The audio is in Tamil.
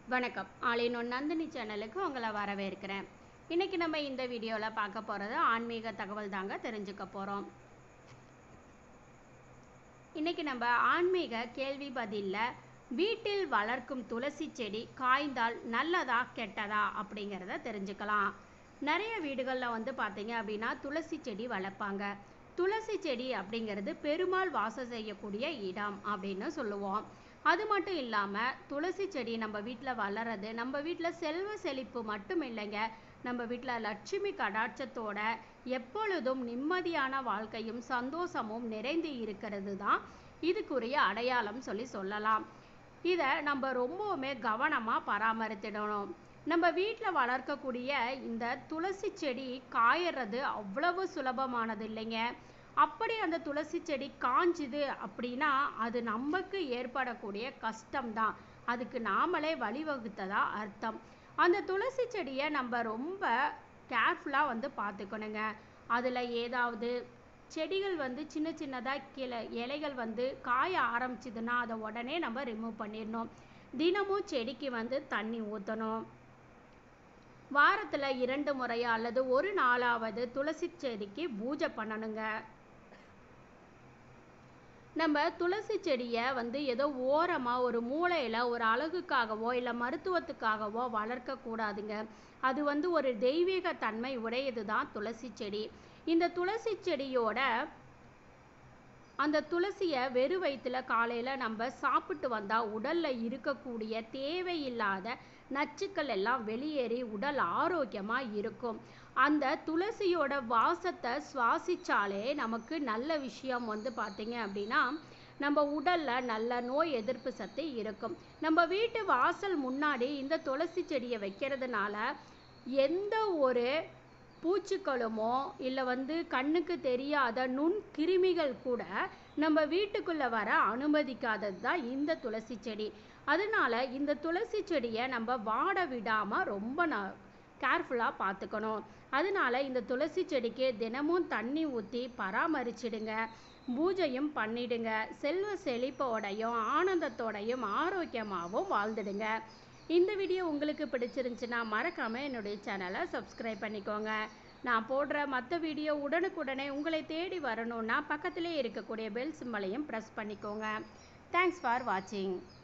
வணக்கம் ஆளினொன் நந்தினி சேனலுக்கு உங்களை வரவேற்கிறேன் இன்னைக்கு நம்ம இந்த வீடியோவில் பார்க்க போகிறது ஆன்மீக தகவல் தாங்க தெரிஞ்சுக்க போகிறோம் இன்னைக்கு நம்ம ஆன்மீக கேள்வி பதிலில் வீட்டில் வளர்க்கும் துளசி செடி காய்ந்தால் நல்லதா கெட்டதா அப்படிங்கிறத தெரிஞ்சுக்கலாம் நிறைய வீடுகளில் வந்து பார்த்தீங்க அப்படின்னா துளசி செடி வளர்ப்பாங்க துளசி செடி அப்படிங்கிறது பெருமாள் வாசம் செய்யக்கூடிய இடம் அப்படின்னு சொல்லுவோம் அது மட்டும் இல்லாமல் துளசி செடி நம்ம வீட்டில் வளர்றது நம்ம வீட்டில் செல்வ செழிப்பு மட்டும் இல்லைங்க நம்ம வீட்டில் லட்சுமி கடாட்சத்தோட எப்பொழுதும் நிம்மதியான வாழ்க்கையும் சந்தோஷமும் நிறைந்து இருக்கிறது தான் இதுக்குரிய அடையாளம் சொல்லி சொல்லலாம் இதை நம்ம ரொம்பவுமே கவனமாக பராமரித்திடணும் நம்ம வீட்டில் வளர்க்கக்கூடிய இந்த துளசி செடி காயறது அவ்வளவு சுலபமானது இல்லைங்க அப்படி அந்த துளசி செடி காஞ்சுது அப்படின்னா அது நமக்கு ஏற்படக்கூடிய கஷ்டம்தான் அதுக்கு நாமளே வழிவகுத்ததா அர்த்தம் அந்த துளசி செடியை நம்ம ரொம்ப கேர்ஃபுல்லாக வந்து பார்த்துக்கணுங்க அதில் ஏதாவது செடிகள் வந்து சின்ன சின்னதாக கீழே இலைகள் வந்து காய ஆரம்பிச்சதுன்னா அதை உடனே நம்ம ரிமூவ் பண்ணிடணும் தினமும் செடிக்கு வந்து தண்ணி ஊற்றணும் வாரத்தில் இரண்டு முறையா அல்லது ஒரு நாளாவது துளசி செடிக்கு பூஜை பண்ணணுங்க நம்ம துளசி செடியை வந்து ஏதோ ஓரமாக ஒரு மூளையில் ஒரு அழகுக்காகவோ இல்லை மருத்துவத்துக்காகவோ வளர்க்கக்கூடாதுங்க அது வந்து ஒரு தெய்வீக தன்மை உடையது தான் துளசி செடி இந்த துளசி செடியோட அந்த துளசியை வெறு வயிற்றுல காலையில் நம்ம சாப்பிட்டு வந்தால் உடலில் இருக்கக்கூடிய தேவையில்லாத நச்சுக்கள் எல்லாம் வெளியேறி உடல் ஆரோக்கியமாக இருக்கும் அந்த துளசியோட வாசத்தை சுவாசிச்சாலே நமக்கு நல்ல விஷயம் வந்து பார்த்தீங்க அப்படின்னா நம்ம உடலில் நல்ல நோய் எதிர்ப்பு சக்தி இருக்கும் நம்ம வீட்டு வாசல் முன்னாடி இந்த துளசி செடியை வைக்கிறதுனால எந்த ஒரு பூச்சிக்களுமோ இல்லை வந்து கண்ணுக்கு தெரியாத நுண் கிருமிகள் கூட நம்ம வீட்டுக்குள்ளே வர அனுமதிக்காதது தான் இந்த துளசி செடி அதனால இந்த துளசி செடியை நம்ம வாட விடாமல் ரொம்ப ந கேர்ஃபுல்லாக பார்த்துக்கணும் அதனால இந்த துளசி செடிக்கு தினமும் தண்ணி ஊற்றி பராமரிச்சிடுங்க பூஜையும் பண்ணிடுங்க செல்வ செழிப்போடையும் ஆனந்தத்தோடையும் ஆரோக்கியமாகவும் வாழ்ந்துடுங்க இந்த வீடியோ உங்களுக்கு பிடிச்சிருந்துச்சுன்னா மறக்காமல் என்னுடைய சேனலை சப்ஸ்கிரைப் பண்ணிக்கோங்க நான் போடுற மற்ற வீடியோ உடனுக்குடனே உங்களை தேடி வரணும்னா பக்கத்திலே இருக்கக்கூடிய பெல் சிம்பலையும் ப்ரெஸ் பண்ணிக்கோங்க தேங்க்ஸ் ஃபார் வாட்சிங்